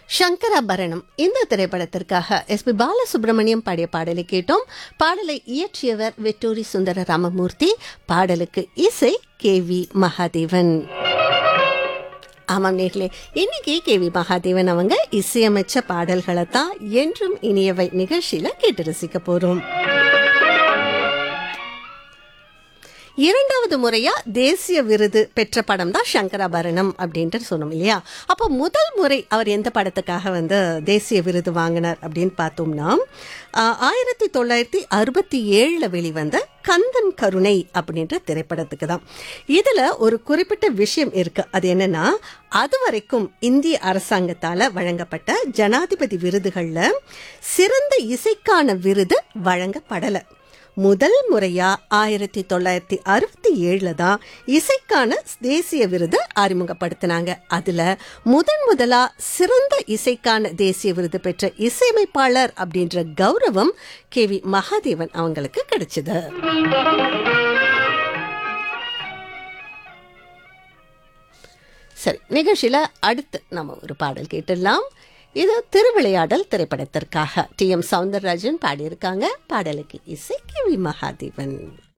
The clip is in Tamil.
சங்கராபரணம் இந்த திரைப்படத்திற்காக எஸ் பி பாலசுப்ரமணியம் பாடிய பாடலை கேட்டோம் பாடலை இயற்றியவர் வெட்டூரி சுந்தர ராமமூர்த்தி பாடலுக்கு இசை கே வி மகாதேவன் ஆமாம் நேர்களே இன்னைக்கு கே வி மகாதேவன் அவங்க இசையமைச்ச பாடல்களை தான் என்றும் இனியவை நிகழ்ச்சியில கேட்டு ரசிக்க போறோம் இரண்டாவது முறையா தேசிய விருது பெற்ற படம் தான் சங்கராபரணம் அப்படின்ட்டு சொன்னோம் இல்லையா அப்போ முதல் முறை அவர் எந்த படத்துக்காக வந்து தேசிய விருது வாங்கினார் அப்படின்னு பார்த்தோம்னா ஆஹ், ஆயிரத்தி தொள்ளாயிரத்தி அறுபத்தி ஏழுல வெளிவந்த கந்தன் கருணை அப்படின்ற திரைப்படத்துக்கு தான் இதுல ஒரு குறிப்பிட்ட விஷயம் இருக்கு அது என்னன்னா அது வரைக்கும் இந்திய அரசாங்கத்தால வழங்கப்பட்ட ஜனாதிபதி விருதுகள்ல சிறந்த இசைக்கான விருது வழங்கப்படலை முதல் முறையா ஆயிரத்தி தொள்ளாயிரத்தி அறுபத்தி ஏழுல தான் இசைக்கான தேசிய விருது அறிமுகப்படுத்தினாங்க அதுல முதன் முதலா சிறந்த இசைக்கான தேசிய விருது பெற்ற இசையமைப்பாளர் அப்படின்ற கௌரவம் கே வி மகாதேவன் அவங்களுக்கு கிடைச்சது சரி நிகழ்ச்சியில அடுத்து நம்ம ஒரு பாடல் கேட்டுடலாம் இது திருவிளையாடல் திரைப்படத்திற்காக டி எம் சவுந்தரராஜன் பாடியிருக்காங்க பாடலுக்கு இசை கே வி மகாதேவன்